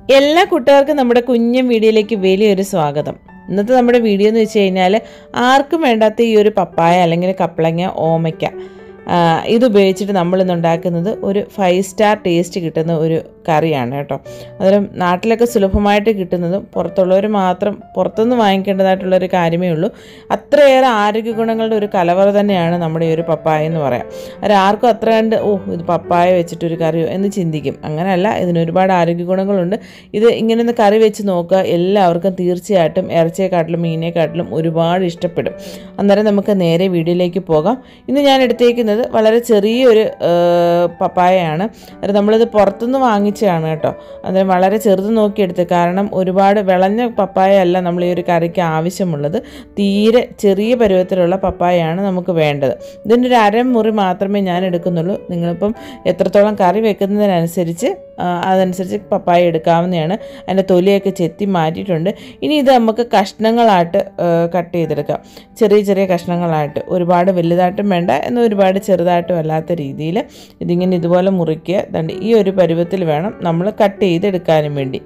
എല്ലാ കൂട്ടുകാർക്കും നമ്മുടെ കുഞ്ഞൻ വീഡിയോയിലേക്ക് വലിയൊരു സ്വാഗതം ഇന്നത്തെ നമ്മുടെ വീഡിയോ എന്ന് വെച്ച് കഴിഞ്ഞാൽ ആർക്കും വേണ്ടാത്ത ഈ ഒരു പപ്പായ അല്ലെങ്കിൽ കപ്പളങ്ങ ഓമയ്ക്ക ആ, ഇത് ഉപയോഗിച്ചിട്ട് നമ്മളിന്ന് ഉണ്ടാക്കുന്നത് ഒരു ഫൈവ് സ്റ്റാർ ടേസ്റ്റ് കിട്ടുന്ന ഒരു കറിയാണ് കേട്ടോ അന്നേരം നാട്ടിലൊക്കെ സുലഭമായിട്ട് കിട്ടുന്നതും പുറത്തുള്ളവർ മാത്രം പുറത്തുനിന്ന് വാങ്ങിക്കേണ്ടതായിട്ടുള്ള ഒരു കാര്യമേ ഉള്ളൂ അത്രയേറെ ആരോഗ്യ ഗുണങ്ങളുടെ ഒരു കലവറ തന്നെയാണ് നമ്മുടെ ഈ ഒരു പപ്പായ എന്ന് പറയാം അത് ആർക്കും അത്ര കണ്ട് ഓ ഇത് പപ്പായ വെച്ചിട്ടൊരു കറിയോ എന്ന് ചിന്തിക്കും അങ്ങനെയല്ല ഇതിന് ഒരുപാട് ആരോഗ്യ ഗുണങ്ങളുണ്ട് ഇത് ഇങ്ങനെ ഒന്ന് കറി വെച്ച് നോക്കുക എല്ലാവർക്കും തീർച്ചയായിട്ടും ഇറച്ചിയെക്കാട്ടിലും മീനെക്കാട്ടിലും ഒരുപാട് ഇഷ്ടപ്പെടും അന്നേരം നമുക്ക് നേരെ വീഡിയോയിലേക്ക് പോകാം ഇന്ന് ഞാൻ എടുത്തേക്കുന്നത് വളരെ ചെറിയൊരു ആ, പപ്പായയാണ് അത് നമ്മളിത് പുറത്തുനിന്ന് വാങ്ങിച്ചതാണ് കേട്ടോ അന്നേരം വളരെ ചെറുത് നോക്കിയെടുത്ത് കാരണം ഒരുപാട് വിളഞ്ഞ പപ്പായ അല്ല നമ്മൾ ഈ ഒരു കറിക്ക് ആവശ്യമുള്ളത് തീരെ ചെറിയ പരുവത്തിലുള്ള പപ്പായയാണ് നമുക്ക് വേണ്ടത് ഇതിൻ്റെ ഒരു അരമുറി മാത്രമേ ഞാൻ എടുക്കുന്നുള്ളൂ നിങ്ങളിപ്പം എത്രത്തോളം കറി വെക്കുന്നതിനനുസരിച്ച് ആ, അതനുസരിച്ച് പപ്പായ എടുക്കാവുന്നതാണ് അതിൻ്റെ തൊലിയൊക്കെ ചെത്തി മാറ്റിയിട്ടുണ്ട് ഇനി ഇത് നമുക്ക് കഷ്ണങ്ങളായിട്ട് കട്ട് ചെയ്തെടുക്കാം ചെറിയ ചെറിയ കഷ്ണങ്ങളായിട്ട് ഒരുപാട് വലുതായിട്ടും വേണ്ട എന്നാൽ ഒരുപാട് ചെറുതായിട്ടും അല്ലാത്ത രീതിയിൽ ഇതിങ്ങനെ ഇതുപോലെ മുറിക്കുക ദണ്ട് ഈ ഒരു പരുവത്തിൽ വേണം നമ്മൾ കട്ട് ചെയ്തെടുക്കാനും വേണ്ടി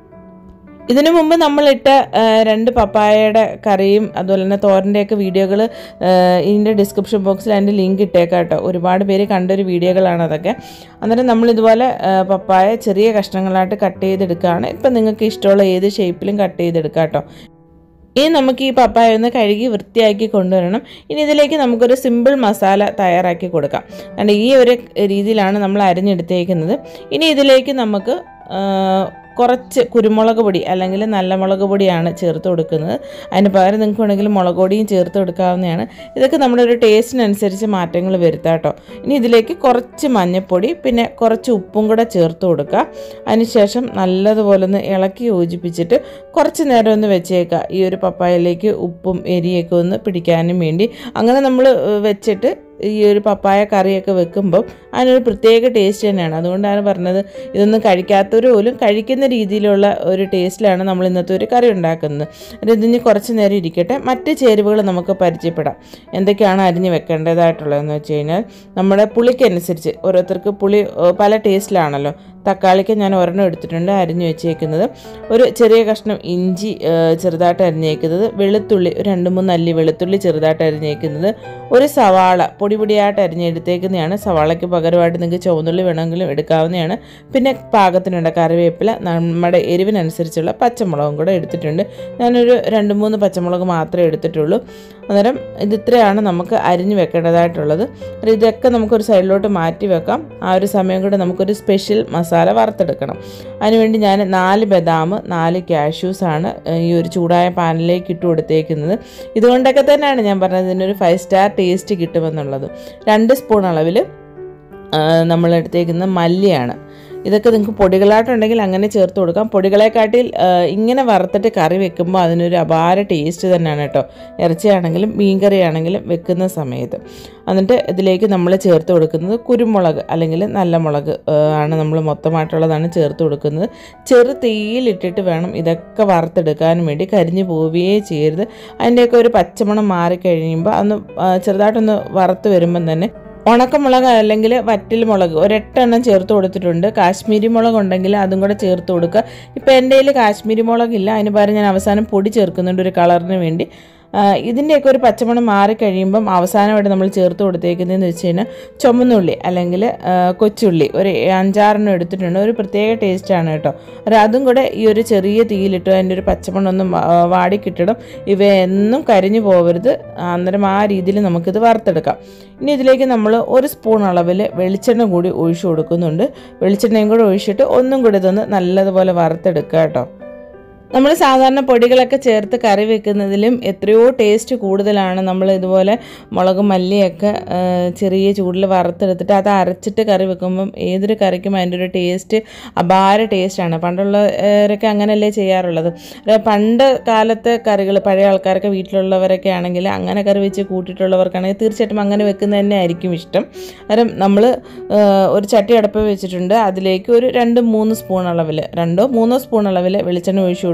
ഇതിനു മുമ്പ് നമ്മളിട്ട ആ, രണ്ട് പപ്പായയുടെ കറിയും അതുപോലെ തന്നെ തോരൻ്റെയൊക്കെ വീഡിയോകൾ ഇതിൻ്റെ ഡിസ്ക്രിപ്ഷൻ ബോക്സിൽ അതിൻ്റെ ലിങ്ക് ഇട്ടേക്കാം കേട്ടോ ഒരുപാട് പേര് കണ്ടൊരു വീഡിയോകളാണ് അതൊക്കെ അന്നേരം നമ്മളിതുപോലെ ആ, പപ്പായ ചെറിയ കഷ്ണങ്ങളായിട്ട് കട്ട് ചെയ്തെടുക്കുകയാണ് ഇപ്പം നിങ്ങൾക്ക് ഇഷ്ടമുള്ള ഏത് ഷേപ്പിലും കട്ട് ചെയ്തെടുക്കാം കേട്ടോ ഇനി നമുക്ക് ഈ പപ്പായ ഒന്ന് കഴുകി വൃത്തിയാക്കി കൊണ്ടുവരണം ഇനി ഇതിലേക്ക് നമുക്കൊരു സിമ്പിൾ മസാല തയ്യാറാക്കി കൊടുക്കാം അതുകൊണ്ട് ഈ ഒരു രീതിയിലാണ് നമ്മൾ അരിഞ്ഞെടുത്തേക്കുന്നത് ഇനി ഇതിലേക്ക് നമുക്ക് ആ, കുറച്ച് കുരുമുളക് പൊടി അല്ലെങ്കിൽ നല്ല മുളക് പൊടിയാണ് ചേർത്ത് കൊടുക്കുന്നത് അതിന് പകരം നിങ്ങൾക്ക് വേണമെങ്കിൽ മുളക് പൊടിയും ചേർത്ത് കൊടുക്കാവുന്നതാണ് ഇതൊക്കെ നമ്മുടെ ഒരു ടേസ്റ്റിനനുസരിച്ച് മാറ്റങ്ങൾ വരുത്താം കേട്ടോ ഇനി ഇതിലേക്ക് കുറച്ച് മഞ്ഞൾപ്പൊടി പിന്നെ കുറച്ച് ഉപ്പും കൂടെ ചേർത്ത് കൊടുക്കുക അതിനുശേഷം നല്ലതുപോലെ ഒന്ന് ഇളക്കി യോജിപ്പിച്ചിട്ട് കുറച്ച് നേരം ഒന്ന് വെച്ചേക്കുക ഈ ഒരു പപ്പായയിലേക്ക് ഉപ്പും എരിയൊക്കെ ഒന്ന് പിടിക്കാനും വേണ്ടി അങ്ങനെ നമ്മൾ വെച്ചിട്ട് ഈ ഒരു പപ്പായ കറിയൊക്കെ വെക്കുമ്പോൾ അതിനൊരു പ്രത്യേക ടേസ്റ്റ് തന്നെയാണ് അതുകൊണ്ടാണ് പറഞ്ഞത് ഇതൊന്നും കഴിക്കാത്തവർ പോലും കഴിക്കുന്ന രീതിയിലുള്ള ഒരു ടേസ്റ്റിലാണ് നമ്മൾ ഇന്നത്തെ ഒരു കറി ഉണ്ടാക്കുന്നത് അത് ഇതിന് കുറച്ച് നേരം ഇരിക്കട്ടെ മറ്റ് ചേരുവകൾ നമുക്ക് പരിചയപ്പെടാം എന്തൊക്കെയാണ് അരിഞ്ഞ് വെക്കേണ്ടതായിട്ടുള്ളതെന്ന് വെച്ച് കഴിഞ്ഞാൽ നമ്മുടെ പുളിക്കനുസരിച്ച് ഓരോരുത്തർക്ക് പുളി ഏഹ്, പല ടേസ്റ്റിലാണല്ലോ തക്കാളിക്ക് ഞാൻ ഒരെണ്ണം എടുത്തിട്ടുണ്ട് അരിഞ്ഞു വെച്ചേക്കുന്നത് ഒരു ചെറിയ കഷ്ണം ഇഞ്ചി ഏഹ്, ചെറുതായിട്ട് അരിഞ്ഞേക്കുന്നത് വെളുത്തുള്ളി ഒരു രണ്ട് മൂന്ന് അല്ലി വെളുത്തുള്ളി ചെറുതായിട്ട് അരിഞ്ഞേക്കുന്നത് ഒരു സവാള പൊടി പൊടിയായിട്ട് അരിഞ്ഞെടുത്തേക്കുന്നതാണ് സവാളയ്ക്ക് പകരമായിട്ട് നിങ്ങൾക്ക് ചുവന്നുള്ളി വേണമെങ്കിലും എടുക്കാവുന്നതാണ് പിന്നെ പാകത്തിനുള്ള കറിവേപ്പില നമ്മുടെ എരിവിനനുസരിച്ചുള്ള പച്ചമുളകും കൂടെ എടുത്തിട്ടുണ്ട് ഞാനൊരു രണ്ട് മൂന്ന് പച്ചമുളക് മാത്രമേ എടുത്തിട്ടുള്ളൂ അന്നേരം ഇത് ഇത്രയാണ് നമുക്ക് അരിഞ്ഞ് വെക്കേണ്ടതായിട്ടുള്ളത് അപ്പോൾ ഇതൊക്കെ നമുക്കൊരു സൈഡിലോട്ട് മാറ്റി വെക്കാം ആ ഒരു സമയം കൂടെ നമുക്കൊരു സ്പെഷ്യൽ മസാല വറുത്തെടുക്കണം അതിനുവേണ്ടി ഞാൻ നാല് ബദാം നാല് കാഷ്യൂസാണ് ഈ ഒരു ചൂടായ പാനിലേക്ക് ഇട്ട് കൊടുത്തേക്കുന്നത് ഇതുകൊണ്ടൊക്കെ തന്നെയാണ് ഞാൻ പറഞ്ഞത് ഇതിനൊരു ഫൈവ് സ്റ്റാർ ടേസ്റ്റ് കിട്ടുമെന്നുള്ളത് രണ്ട് സ്പൂൺ അളവിൽ നമ്മൾ എടുത്തേക്കുന്ന മല്ലിയാണ് ഇതൊക്കെ നിങ്ങൾക്ക് പൊടികളായിട്ടുണ്ടെങ്കിൽ അങ്ങനെ ചേർത്ത് കൊടുക്കാം പൊടികളെക്കാട്ടിൽ ആ, ഇങ്ങനെ വറുത്തിട്ട് കറി വെക്കുമ്പോൾ അതിനൊരു അപാര ടേസ്റ്റ് തന്നെയാണ് കേട്ടോ ഇറച്ചിയാണെങ്കിലും മീൻ കറിയാണെങ്കിലും വെക്കുന്ന സമയത്ത് എന്നിട്ട് ഇതിലേക്ക് നമ്മൾ ചേർത്ത് കൊടുക്കുന്നത് കുരുമുളക് അല്ലെങ്കിൽ നല്ല മുളക് ആ, ആണ് നമ്മൾ മൊത്തമായിട്ടുള്ളതാണ് ചേർത്ത് കൊടുക്കുന്നത് ചെറു തീയിലിട്ടിട്ട് വേണം ഇതൊക്കെ വറുത്തെടുക്കാനും വേണ്ടി കരിഞ്ഞു പോവുകയേ ചെയ്യരുത് അതിൻ്റെയൊക്കെ ഒരു പച്ചമണം മാറിക്കഴിയുമ്പോൾ അന്ന് ആ, ചെറുതായിട്ടൊന്ന് വറുത്ത് വരുമ്പം തന്നെ ഉണക്കമുളക് അല്ലെങ്കിൽ വറ്റൽ മുളക് ഒരെട്ടെണ്ണം ചേർത്ത് കൊടുത്തിട്ടുണ്ട് കാശ്മീരി മുളക് ഉണ്ടെങ്കിൽ അതും കൂടെ ചേർത്ത് കൊടുക്കുക ഇപ്പോൾ എൻ്റെ കയ്യിൽ കാശ്മീരി മുളകില്ല അതിന് പകരം ഞാൻ അവസാനം പൊടി ചേർക്കുന്നുണ്ട് ഒരു കളറിന് വേണ്ടി ആ, ഇതിൻ്റെയൊക്കെ ഒരു പച്ചമണം മാറിക്കഴിയുമ്പം അവസാനമായിട്ട് നമ്മൾ ചേർത്ത് കൊടുത്തേക്കുന്നതെന്ന് വെച്ച് കഴിഞ്ഞാൽ ചുമന്നുള്ളി അല്ലെങ്കിൽ ആ, കൊച്ചുള്ളി ഒരു അഞ്ചാറെണ്ണം എടുത്തിട്ടുണ്ട് ഒരു പ്രത്യേക ടേസ്റ്റാണ് കേട്ടോ അത് അതും കൂടെ ഈ ഒരു ചെറിയ തീയിലിട്ട് അതിൻ്റെ ഒരു പച്ചമണം ഒന്ന് വാ- വാടിക്കിട്ടണം ഇവയൊന്നും കരിഞ്ഞു പോകരുത് അന്നേരം ആ രീതിയിൽ നമുക്കിത് വറുത്തെടുക്കാം ഇനി ഇതിലേക്ക് നമ്മൾ ഒരു സ്പൂൺ അളവിൽ വെളിച്ചെണ്ണ കൂടി ഒഴിച്ചു കൊടുക്കുന്നുണ്ട് വെളിച്ചെണ്ണയും കൂടി ഒഴിച്ചിട്ട് ഒന്നും കൂടി ഇതൊന്ന് നല്ലതുപോലെ വറുത്തെടുക്കുക കേട്ടോ നമ്മൾ സാധാരണ പൊടികളൊക്കെ ചേർത്ത് കറി വെക്കുന്നതിലും എത്രയോ ടേസ്റ്റ് കൂടുതലാണ് നമ്മൾ ഇതുപോലെ മുളക് മല്ലിയൊക്കെ ആ, ചെറിയ ചൂടിൽ വറുത്തെടുത്തിട്ട് അത് അരച്ചിട്ട് കറി വെക്കുമ്പം ഏതൊരു കറിക്കും അതിൻ്റെ ഒരു ടേസ്റ്റ് അപാര ടേസ്റ്റാണ് പണ്ടുള്ളവരൊക്കെ അങ്ങനെയല്ലേ ചെയ്യാറുള്ളത് അത് പണ്ട് കാലത്തെ കറികൾ പഴയ ആൾക്കാരൊക്കെ വീട്ടിലുള്ളവരൊക്കെ ആണെങ്കിൽ അങ്ങനെ കറി വെച്ച് കൂട്ടിയിട്ടുള്ളവർക്കാണെങ്കിൽ തീർച്ചയായിട്ടും അങ്ങനെ വെക്കുന്നത് തന്നെ ആയിരിക്കും ഇഷ്ടം അന്നേരം നമ്മൾ ഒരു ചട്ടി അടപ്പ് വെച്ചിട്ടുണ്ട് അതിലേക്ക് ഒരു രണ്ട് മൂന്ന് സ്പൂൺ അളവിൽ രണ്ടോ മൂന്നോ സ്പൂൺ അളവിൽ വെളിച്ചെണ്ണ ഒഴിച്ചു കൊടുക്കുക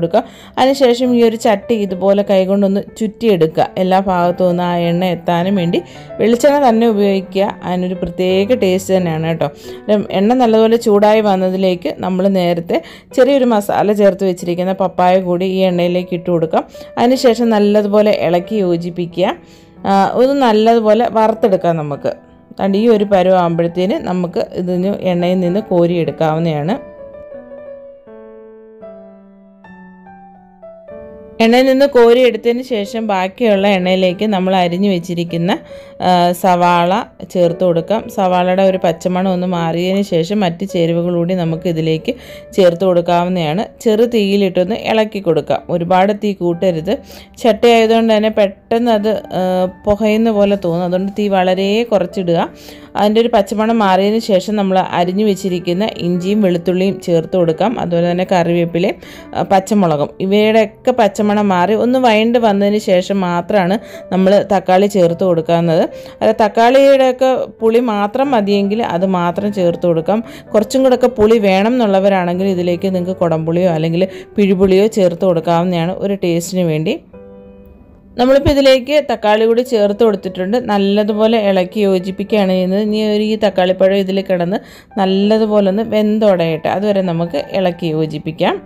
കൊടുക്കുക അതിനുശേഷം ഈ ഒരു ചട്ടി ഇതുപോലെ കൈകൊണ്ടൊന്ന് ചുറ്റിയെടുക്കുക എല്ലാ ഭാഗത്തും ഒന്ന് ആ എണ്ണ എത്താനും വേണ്ടി വെളിച്ചെണ്ണ തന്നെ ഉപയോഗിക്കുക അതിനൊരു പ്രത്യേക ടേസ്റ്റ് തന്നെയാണ് കേട്ടോ ഉം, എണ്ണ നല്ലതുപോലെ ചൂടായി വന്നതിലേക്ക് നമ്മൾ നേരത്തെ ചെറിയൊരു മസാല ചേർത്ത് വെച്ചിരിക്കുന്ന പപ്പായ കൂടി ഈ എണ്ണയിലേക്ക് ഇട്ട് കൊടുക്കാം അതിനുശേഷം നല്ലതുപോലെ ഇളക്കി യോജിപ്പിക്കുക ആ, ഒന്ന് നല്ലതുപോലെ വറുത്തെടുക്കാം നമുക്ക് അതുകൊണ്ട് ഈ ഒരു പരുവാകുമ്പോഴത്തേന് നമുക്ക് ഇതിന് എണ്ണയിൽ നിന്ന് കോരിയെടുക്കാവുന്നതാണ് എണ്ണയിൽ നിന്ന് കോരി എടുത്തതിന് ശേഷം ബാക്കിയുള്ള എണ്ണയിലേക്ക് നമ്മൾ അരിഞ്ഞു വെച്ചിരിക്കുന്ന ആ, സവാള ചേർത്ത് കൊടുക്കാം സവാളയുടെ ഒരു പച്ചമണം ഒന്ന് മാറിയതിന് ശേഷം മറ്റ് ചേരുവകൾ കൂടി നമുക്ക് ഇതിലേക്ക് ചേർത്ത് കൊടുക്കാവുന്നതാണ് ചെറു തീയിലിട്ടൊന്ന് ഇളക്കി കൊടുക്കാം ഒരുപാട് തീ കൂട്ടരുത് ചട്ടി ആയതുകൊണ്ട് തന്നെ പെട്ടെന്ന് അത് ആ, പുകയുന്ന പോലെ തോന്നും അതുകൊണ്ട് തീ വളരെ കുറച്ചിടുക അതിൻ്റെ ഒരു പച്ചമണം മാറിയതിന് ശേഷം നമ്മൾ അരിഞ്ഞു വെച്ചിരിക്കുന്ന ഇഞ്ചിയും വെളുത്തുള്ളിയും ചേർത്ത് കൊടുക്കാം അതുപോലെ തന്നെ കറിവേപ്പിലയും ആ, പച്ചമുളകും ഇവയുടെയൊക്കെ പച്ചമണം മാറി ഒന്ന് വഴണ്ട് വന്നതിന് ശേഷം മാത്രമാണ് നമ്മൾ തക്കാളി ചേർത്ത് കൊടുക്കാവുന്നത് അത് തക്കാളിയുടെയൊക്കെ പുളി മാത്രം മതിയെങ്കിൽ അത് മാത്രം ചേർത്ത് കൊടുക്കാം കുറച്ചും കൂടെ ഒക്കെ പുളി വേണം എന്നുള്ളവരാണെങ്കിൽ ഇതിലേക്ക് നിങ്ങൾക്ക് കുടംപുളിയോ അല്ലെങ്കിൽ പിഴിപുളിയോ ചേർത്ത് കൊടുക്കാവുന്നതാണ് ഒരു ടേസ്റ്റിന് വേണ്ടി നമ്മളിപ്പോൾ ഇതിലേക്ക് തക്കാളി കൂടി ചേർത്ത് കൊടുത്തിട്ടുണ്ട് നല്ലതുപോലെ ഇളക്കി യോജിപ്പിക്കുകയാണ് ചെയ്യുന്നത് ഇനി ഒരു ഈ തക്കാളിപ്പഴം ഇതിൽ കിടന്ന് നല്ലതുപോലെ ഒന്ന് വെന്തുടയട്ടെ അതുവരെ നമുക്ക് ഇളക്കി യോജിപ്പിക്കാം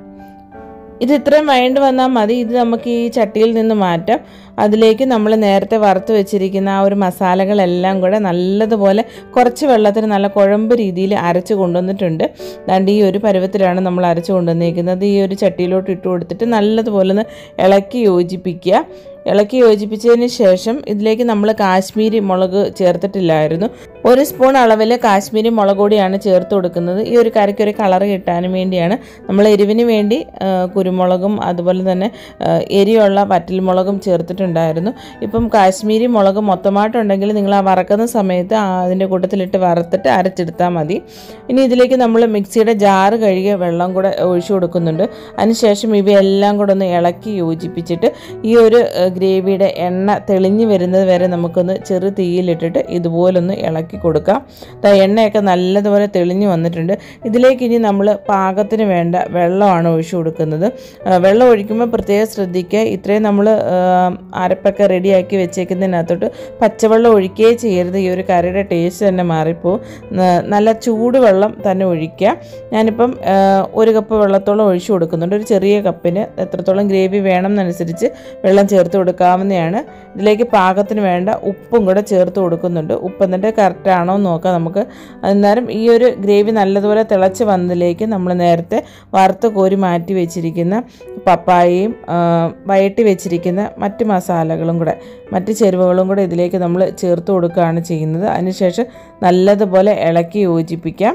ഇത് ഇത്രയും വഴണ്ട് വന്നാൽ മതി ഇത് നമുക്ക് ഈ ചട്ടിയിൽ നിന്ന് മാറ്റാം അതിലേക്ക് നമ്മൾ നേരത്തെ വറുത്ത് വെച്ചിരിക്കുന്ന ആ ഒരു മസാലകളെല്ലാം കൂടെ നല്ലതുപോലെ കുറച്ച് വെള്ളത്തിന് നല്ല കുഴമ്പ് രീതിയിൽ അരച്ച് കൊണ്ടുവന്നിട്ടുണ്ട് ദാണ്ട് ഈ ഒരു പരുവത്തിലാണ് നമ്മൾ അരച്ച് കൊണ്ടുവന്നിരിക്കുന്നത് ഈ ഒരു ചട്ടിയിലോട്ട് ഇട്ട് കൊടുത്തിട്ട് നല്ലതുപോലെ ഒന്ന് ഇളക്കി യോജിപ്പിക്കുക ഇളക്കി യോജിപ്പിച്ചതിന് ശേഷം ഇതിലേക്ക് നമ്മൾ കാശ്മീരി മുളക് ചേർത്തിട്ടില്ലായിരുന്നു ഒരു സ്പൂൺ അളവിൽ കാശ്മീരി മുളക് പൊടിയാണ് ചേർത്ത് കൊടുക്കുന്നത് ഈ ഒരു കറിക്ക് ഒരു കളർ കിട്ടാനും വേണ്ടിയാണ് നമ്മൾ എരിവിന് വേണ്ടി ആ, കുരുമുളകും അതുപോലെ തന്നെ ആ, എരിയുള്ള വറ്റൽമുളകും ചേർത്തിട്ടുണ്ടായിരുന്നു ഇപ്പം കാശ്മീരി മുളക് മൊത്തമായിട്ടുണ്ടെങ്കിൽ നിങ്ങൾ ആ വറക്കുന്ന സമയത്ത് ആ അതിൻ്റെ കൂട്ടത്തിലിട്ട് വറുത്തിട്ട് അരച്ചെടുത്താൽ മതി ഇനി ഇതിലേക്ക് നമ്മൾ മിക്സിയുടെ ജാറ് കഴുകിയ വെള്ളം കൂടെ ഒഴിച്ചു കൊടുക്കുന്നുണ്ട് അതിനുശേഷം ഇവയെല്ലാം കൂടെ ഒന്ന് ഇളക്കി യോജിപ്പിച്ചിട്ട് ഈ ഒരു ഏഹ്, ഗ്രേവിയുടെ എണ്ണ തെളിഞ്ഞു വരുന്നത് വരെ നമുക്കൊന്ന് ചെറു തീയിലിട്ടിട്ട് ഇതുപോലൊന്ന് ഇളക്കി കൊടുക്കാം ദാ എണ്ണയൊക്കെ നല്ലതുപോലെ തെളിഞ്ഞു വന്നിട്ടുണ്ട് ഇതിലേക്ക് ഇനി നമ്മൾ പാകത്തിന് വേണ്ട വെള്ളമാണ് ഒഴിച്ചു കൊടുക്കുന്നത് ആ, വെള്ളം ഒഴിക്കുമ്പോൾ പ്രത്യേകം ശ്രദ്ധിക്കുക ഇത്രയും നമ്മൾ അരപ്പൊക്കെ റെഡിയാക്കി വെച്ചേക്കുന്നതിനകത്തോട്ട് പച്ചവെള്ളം ഒഴിക്കുകയേ ചെയ്യരുത് ഈ ഒരു കറിയുടെ ടേസ്റ്റ് തന്നെ മാറിപ്പോവും ന- നല്ല ചൂടുവെള്ളം തന്നെ ഒഴിക്കുക ഞാനിപ്പം ആ, ഒരു കപ്പ് വെള്ളത്തോളം ഒഴിച്ചു കൊടുക്കുന്നുണ്ട് ഒരു ചെറിയ കപ്പിന് എത്രത്തോളം ഗ്രേവി വേണം എന്നനുസരിച്ച് വെള്ളം ചേർത്ത് കൊടുക്കാവുന്നതാണ് ഇതിലേക്ക് പാകത്തിന് വേണ്ട ഉപ്പും കൂടെ ചേർത്ത് കൊടുക്കുന്നുണ്ട് ഉപ്പ് എന്നിട്ട് കറക്റ്റ് ആണോ എന്ന് നോക്കാം നമുക്ക് അന്നേരം ഈ ഒരു ഗ്രേവി നല്ലതുപോലെ തിളച്ച് വന്നതിലേക്ക് നമ്മൾ നേരത്തെ വറുത്ത് കോരി മാറ്റി വെച്ചിരിക്കുന്ന പപ്പായയും ആ, വഴറ്റി വെച്ചിരിക്കുന്ന മറ്റ് മസാലകളും കൂടെ മറ്റ് ചേരുവകളും കൂടെ ഇതിലേക്ക് നമ്മൾ ചേർത്ത് കൊടുക്കുകയാണ് ചെയ്യുന്നത് അതിനുശേഷം നല്ലതുപോലെ ഇളക്കി യോജിപ്പിക്കാം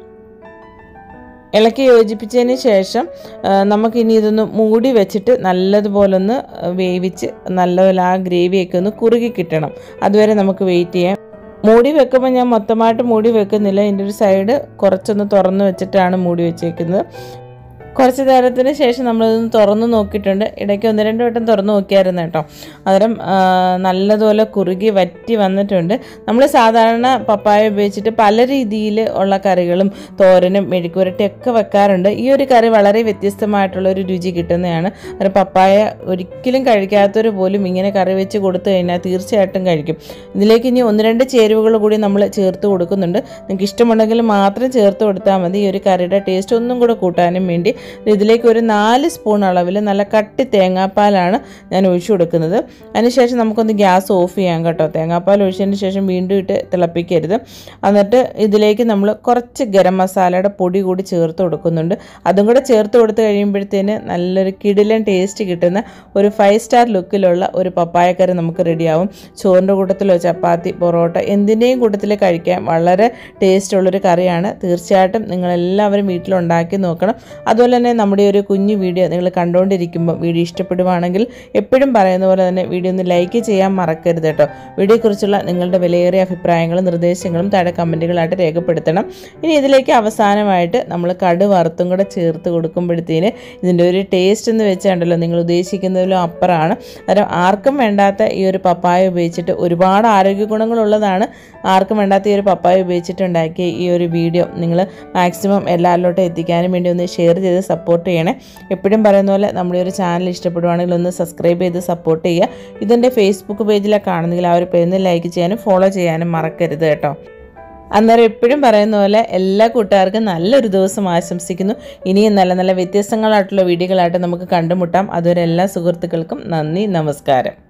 ഇളക്കി യോജിപ്പിച്ചതിന് ശേഷം ആ, നമുക്കിനി ഇതൊന്ന് മൂടി വെച്ചിട്ട് നല്ലതുപോലെ ഒന്ന് വേവിച്ച് നല്ലപോലെ ആ ഗ്രേവിയൊക്കെ ഒന്ന് കുറുകി കിട്ടണം അതുവരെ നമുക്ക് വെയിറ്റ് ചെയ്യാം മൂടി വെക്കുമ്പോൾ ഞാൻ മൊത്തമായിട്ട് മൂടി വെക്കുന്നില്ല ഇതിൻ്റെ ഒരു സൈഡ് കുറച്ചൊന്ന് തുറന്ന് വെച്ചിട്ടാണ് മൂടി വെച്ചേക്കുന്നത് കുറച്ച് നേരത്തിന് ശേഷം നമ്മളിതൊന്ന് തുറന്ന് നോക്കിയിട്ടുണ്ട് ഇടയ്ക്ക് ഒന്ന് രണ്ട് വട്ടം തുറന്ന് നോക്കിയായിരുന്നു കേട്ടോ അന്നേരം ആ, നല്ലതുപോലെ കുറുകി വറ്റി വന്നിട്ടുണ്ട് നമ്മൾ സാധാരണ പപ്പായ ഉപയോഗിച്ചിട്ട് പല രീതിയിൽ ഉള്ള കറികളും തോരനും മെഴുക്കുരട്ടിയൊക്കെ വെക്കാറുണ്ട് ഈ ഒരു കറി വളരെ വ്യത്യസ്തമായിട്ടുള്ള ഒരു രുചി കിട്ടുന്നതാണ് ഒരു പപ്പായ ഒരിക്കലും കഴിക്കാത്തവർ പോലും ഇങ്ങനെ കറി വെച്ച് കൊടുത്തു കഴിഞ്ഞാൽ തീർച്ചയായിട്ടും കഴിക്കും ഇതിലേക്ക് ഇനി ഒന്ന് രണ്ട് ചേരുവകൾ കൂടി നമ്മൾ ചേർത്ത് കൊടുക്കുന്നുണ്ട് നിങ്ങൾക്ക് ഇഷ്ടമുണ്ടെങ്കിൽ മാത്രം ചേർത്ത് കൊടുത്താൽ മതി ഈ ഒരു കറിയുടെ ടേസ്റ്റ് ഒന്നും കൂടെ കൂട്ടാനും വേണ്ടി ഇതിലേക്ക് ഒരു നാല് സ്പൂൺ അളവിൽ നല്ല കട്ടി തേങ്ങാപ്പാലാണ് ഞാൻ ഒഴിച്ചു കൊടുക്കുന്നത് അതിനുശേഷം നമുക്കൊന്ന് ഗ്യാസ് ഓഫ് ചെയ്യാം കേട്ടോ തേങ്ങാപ്പാൽ ഒഴിച്ചതിന് ശേഷം വീണ്ടും ഇട്ട് തിളപ്പിക്കരുത് എന്നിട്ട് ഇതിലേക്ക് നമ്മൾ കുറച്ച് ഗരം മസാലയുടെ പൊടി കൂടി ചേർത്ത് കൊടുക്കുന്നുണ്ട് അതും കൂടെ ചേർത്ത് കൊടുത്ത് കഴിയുമ്പോഴത്തേന് നല്ലൊരു കിടിലൻ ടേസ്റ്റ് കിട്ടുന്ന ഒരു ഫൈവ് സ്റ്റാർ ലുക്കിലുള്ള ഒരു പപ്പായക്കറി നമുക്ക് റെഡിയാവും ചോറിൻ്റെ കൂട്ടത്തിലോ ചപ്പാത്തി പൊറോട്ട എന്തിൻ്റെയും കൂട്ടത്തിൽ കഴിക്കാൻ വളരെ ടേസ്റ്റ് ഉള്ളൊരു കറിയാണ് തീർച്ചയായിട്ടും നിങ്ങളെല്ലാവരും വീട്ടിലുണ്ടാക്കി നോക്കണം അതുപോലെ തന്നെ നമ്മുടെ ഒരു കുഞ്ഞു വീഡിയോ നിങ്ങൾ കണ്ടുകൊണ്ടിരിക്കുമ്പോൾ വീഡിയോ ഇഷ്ടപ്പെടുവാണെങ്കിൽ എപ്പോഴും പറയുന്ന പോലെ തന്നെ വീഡിയോ ഒന്ന് ലൈക്ക് ചെയ്യാൻ മറക്കരുത് കേട്ടോ വീഡിയോയെക്കുറിച്ചുള്ള നിങ്ങളുടെ വിലയേറിയ അഭിപ്രായങ്ങളും നിർദ്ദേശങ്ങളും താഴെ കമൻറ്റുകളായിട്ട് രേഖപ്പെടുത്തണം ഇനി ഇതിലേക്ക് അവസാനമായിട്ട് നമ്മൾ കടു വറുത്തും കൂടെ ചേർത്ത് കൊടുക്കുമ്പോഴത്തേന് ഇതിൻ്റെ ഒരു ടേസ്റ്റ് എന്ന് വെച്ചാണ്ടല്ലോ നിങ്ങൾ ഉദ്ദേശിക്കുന്നതിലും അപ്പുറമാണ് അന്നേരം ആർക്കും വേണ്ടാത്ത ഈ ഒരു പപ്പായ ഉപയോഗിച്ചിട്ട് ഒരുപാട് ആരോഗ്യ ഗുണങ്ങളുള്ളതാണ് ആർക്കും വേണ്ടാത്ത ഈ ഒരു പപ്പായ ഉപയോഗിച്ചിട്ടുണ്ടാക്കിയ ഈ ഒരു വീഡിയോ നിങ്ങൾ മാക്സിമം എല്ലാവരിലോട്ടും എത്തിക്കാനും വേണ്ടി ഒന്ന് ഷെയർ ചെയ്ത് സപ്പോർട്ട് ചെയ്യണേ എപ്പോഴും പറയുന്ന പോലെ നമ്മുടെ ഒരു ചാനൽ ഇഷ്ടപ്പെടുവാണെങ്കിൽ ഒന്ന് സബ്സ്ക്രൈബ് ചെയ്ത് സപ്പോർട്ട് ചെയ്യുക ഇതെൻ്റെ ഫേസ്ബുക്ക് പേജിലാണ് കാണുന്നെങ്കിൽ ആ ഒരു പേരിൽ ലൈക്ക് ചെയ്യാനും ഫോളോ ചെയ്യാനും മറക്കരുത് കേട്ടോ അന്നേരം എപ്പോഴും പറയുന്ന പോലെ എല്ലാ കൂട്ടുകാർക്കും നല്ലൊരു ദിവസം ആശംസിക്കുന്നു ഇനിയും നല്ല നല്ല വ്യത്യസ്തങ്ങളായിട്ടുള്ള വീഡിയോകളായിട്ട് നമുക്ക് കണ്ടുമുട്ടാം അതുവരെ എല്ലാ സുഹൃത്തുക്കൾക്കും നന്ദി നമസ്കാരം